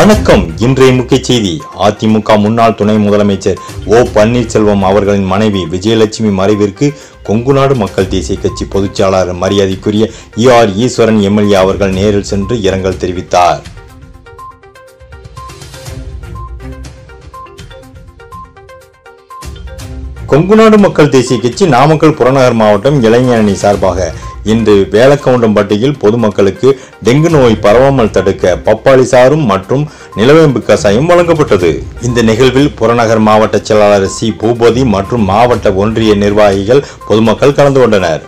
வணக்கம் இன்றைய முக்கிய செய்தி அதிமுக முன்னாள் துணை முதலமைச்சர் ஓ பன்னீர்செல்வம் அவர்களின் மனைவி விஜயலட்சுமி மறைவிற்கு கொங்குநாடு மக்கள் தேசிய கட்சி பொதுச்செயலாளர் மரியாதைக்குரிய இ ஆர் ஈஸ்வரன் எம்எல்ஏ அவர்கள் நேரில் சென்று இரங்கல் தெரிவித்தார் கொங்குநாடு மக்கள் தேசிய கட்சி நாமக்கல் புறநகர் மாவட்டம் இளைஞரணி சார்பாக இன்று வேலக்கவுண்டம்பட்டியில் பொதுமக்களுக்கு டெங்கு நோய் பரவாமல் தடுக்க பப்பாளி சாறும் மற்றும் நிலவேம்பு கசாயம் வழங்கப்பட்டது இந்த நிகழ்வில் புறநகர் மாவட்ட செயலாளர் சி பூபதி மற்றும் மாவட்ட ஒன்றிய நிர்வாகிகள் பொதுமக்கள் கலந்து கொண்டனர்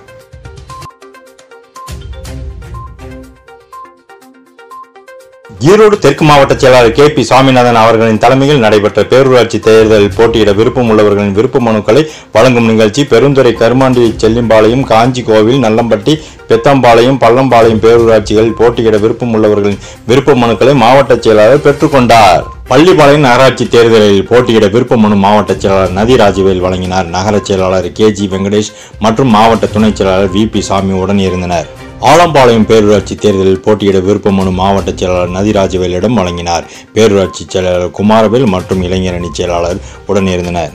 ஈரோடு தெற்கு மாவட்ட செயலாளர் கே பி சுவாமிநாதன் அவர்களின் தலைமையில் நடைபெற்ற பேரூராட்சி தேர்தலில் போட்டியிட விருப்பம் உள்ளவர்களின் விருப்ப மனுக்களை வழங்கும் நிகழ்ச்சி பெருந்துறை கருமாண்டி செல்லிம்பாளையம் காஞ்சி கோவில் நல்லம்பட்டி பெத்தம்பாளையம் பள்ளம்பாளையம் பேரூராட்சிகளில் போட்டியிட விருப்பம் உள்ளவர்களின் விருப்ப மனுக்களை மாவட்ட செயலாளர் பெற்றுக்கொண்டார் பள்ளிப்பாளையம் நகராட்சி தேர்தலில் போட்டியிட விருப்ப மனு மாவட்ட செயலாளர் நதி ராஜவேல் வழங்கினார் நகர செயலாளர் கே ஜி வெங்கடேஷ் மற்றும் மாவட்ட துணை செயலாளர் வி பி சாமி உடன் இருந்தனர் ஆலம்பாளையம் பேரூராட்சி தேர்தலில் போட்டியிட விருப்ப மனு மாவட்ட செயலாளர் நதி ராஜவேலிடம் வழங்கினார் பேரூராட்சி செயலாளர் குமாரவேல் மற்றும் இளைஞரணி செயலாளர் உடன் இருந்தனர்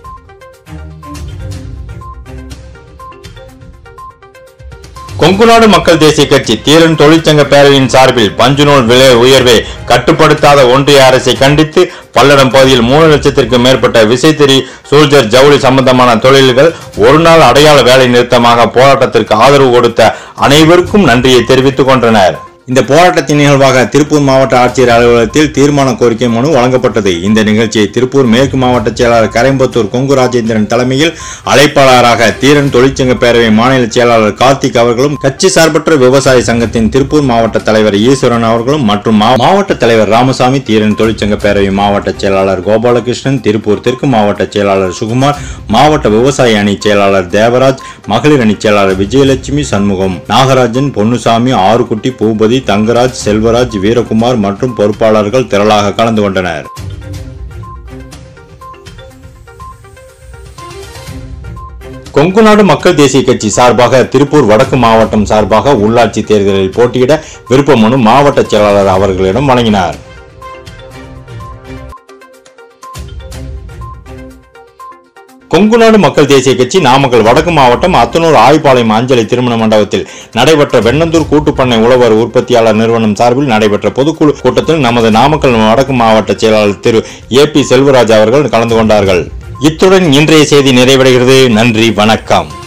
கொங்குநாடு மக்கள் தேசிய கட்சி தீரன் தொழிற்சங்க பேரவையின் சார்பில் பஞ்சுநூல் விலை உயர்வை கட்டுப்படுத்தாத ஒன்றிய அரசை கண்டித்து பல்லடம் பகுதியில் மூணு லட்சத்திற்கும் மேற்பட்ட விசைத்தறி சோல்ஜர் ஜவுளி சம்பந்தமான தொழில்கள் ஒரு நாள் அடையாள வேலை நிறுத்தமாக போராட்டத்திற்கு ஆதரவு கொடுத்த அனைவருக்கும் நன்றியை தெரிவித்துக் கொண்டனர் இந்த போராட்டத்தின் நிகழ்வாக திருப்பூர் மாவட்ட ஆட்சியர் அலுவலகத்தில் தீர்மான கோரிக்கை மனு வழங்கப்பட்டது இந்த நிகழ்ச்சியை திருப்பூர் மேற்கு மாவட்ட செயலாளர் கரைம்பத்தூர் கொங்கு ராஜேந்திரன் தலைமையில் அழைப்பாளராக தீரன் தொழிற்சங்க பேரவை மாநில செயலாளர் கார்த்திக் அவர்களும் கட்சி சார்பற்ற விவசாய சங்கத்தின் திருப்பூர் மாவட்ட தலைவர் ஈஸ்வரன் அவர்களும் மற்றும் மா- மாவட்ட தலைவர் ராமசாமி தீரன் தொழிற்சங்க பேரவை மாவட்ட செயலாளர் கோபாலகிருஷ்ணன் திருப்பூர் தெற்கு மாவட்ட செயலாளர் சுகுமார் மாவட்ட விவசாய அணி செயலாளர் தேவராஜ் மகளிர் அணி செயலாளர் விஜயலட்சுமி சண்முகம் நாகராஜன் பொன்னுசாமி ஆறுகுட்டி பூபதி தங்கராஜ் செல்வராஜ் வீரகுமார் மற்றும் பொறுப்பாளர்கள் திரளாக கலந்து கொண்டனர் கொங்குநாடு மக்கள் தேசிய கட்சி சார்பாக திருப்பூர் வடக்கு மாவட்டம் சார்பாக உள்ளாட்சி தேர்தலில் போட்டியிட விருப்ப மனு மாவட்ட செயலாளர் அவர்களிடம் வழங்கினார் கொங்குநாடு மக்கள் தேசிய கட்சி நாமக்கல் வடக்கு மாவட்டம் அத்தனூர் ஆய்பாளையம் அஞ்சலி திருமண மண்டபத்தில் நடைபெற்ற வெண்ணந்தூர் கூட்டுப்பண்ணை உழவர் உற்பத்தியாளர் நிறுவனம் சார்பில் நடைபெற்ற பொதுக்குழு கூட்டத்தில் நமது நாமக்கல் வடக்கு மாவட்ட செயலாளர் திரு ஏ பி செல்வராஜ் அவர்கள் கலந்து கொண்டார்கள் இத்துடன் இன்றைய செய்தி நிறைவடைகிறது நன்றி வணக்கம்